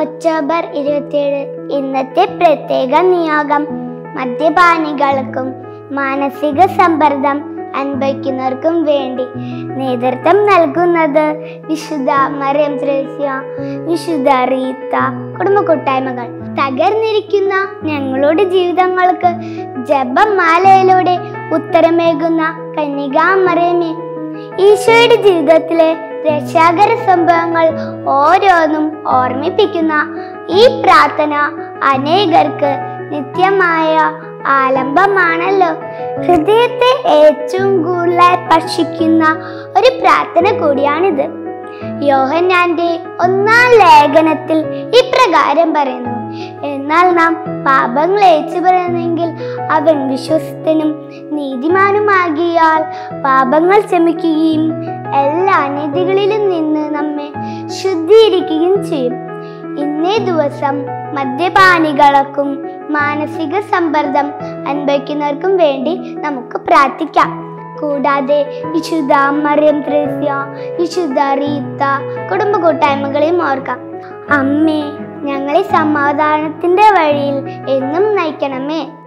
October ഇരുപത്തിയേഴ് ഇന്നത്തെ പ്രത്യേക നിയോഗം മദ്യപാനികൾക്കും മാനസിക സമ്മർദ്ദം അനുഭവിക്കുന്നവർക്കും വേണ്ടി നേതൃത്വം നൽകുന്നത് വിശുദ്ധ മറിയം ത്രേസ്യ വിശുദ്ധ റീത്ത കുടുംബ കൂട്ടായ്മകൾ തകർന്നിരിക്കുന്ന ഞങ്ങളുടെ ജീവിതങ്ങൾക്ക് ജപമാലയിലൂടെ ഉത്തരമേകുന്ന കന്യകാമറിയമേ ഈശോയുടെ ജീവിതത്തിലെ രക്ഷാകര സംഭവങ്ങൾ ഓരോന്നും ഓർമ്മിപ്പിക്കുന്ന ഈ പ്രാർത്ഥന അനേകർക്ക് നിത്യമായ ആലംബമാണല്ലോ ഹൃദയത്തെ ഏറ്റവും കൂടുതലായി സ്പർശിക്കുന്ന ഒരു പ്രാർത്ഥന കൂടിയാണിത് യോഹന്നാന്റെ ഒന്നാം ലേഖനത്തിൽ ഇപ്രകാരം പറയുന്നു എന്നാൽ നാം പാപങ്ങൾ ഏറ്റുപറയുന്നെങ്കിൽ അവൻ വിശ്വസ്തനും നീതിമാനുമാകിയാൽ പാപങ്ങൾ ക്ഷമിക്കുകയും എല്ലാ അനീതികളിലും നിന്ന് നമ്മെ ശുദ്ധീകരിക്കുകയും ചെയ്യും ഇന്നേ ദിവസം മദ്യപാനികൾക്കും മാനസിക സമ്മർദ്ദം അനുഭവിക്കുന്നവർക്കും വേണ്ടി നമുക്ക് പ്രാർത്ഥിക്കാം കൂടാതെ വിശുദ്ധ മറിയം ത്രേസ്യ വിശുദ്ധ റീത്ത കുടുംബ കൂട്ടായ്മകളെയും ഓർക്കാം അമ്മേ ഞങ്ങളെ സമാധാനത്തിന്റെ വഴിയിൽ എന്നും നയിക്കണമേ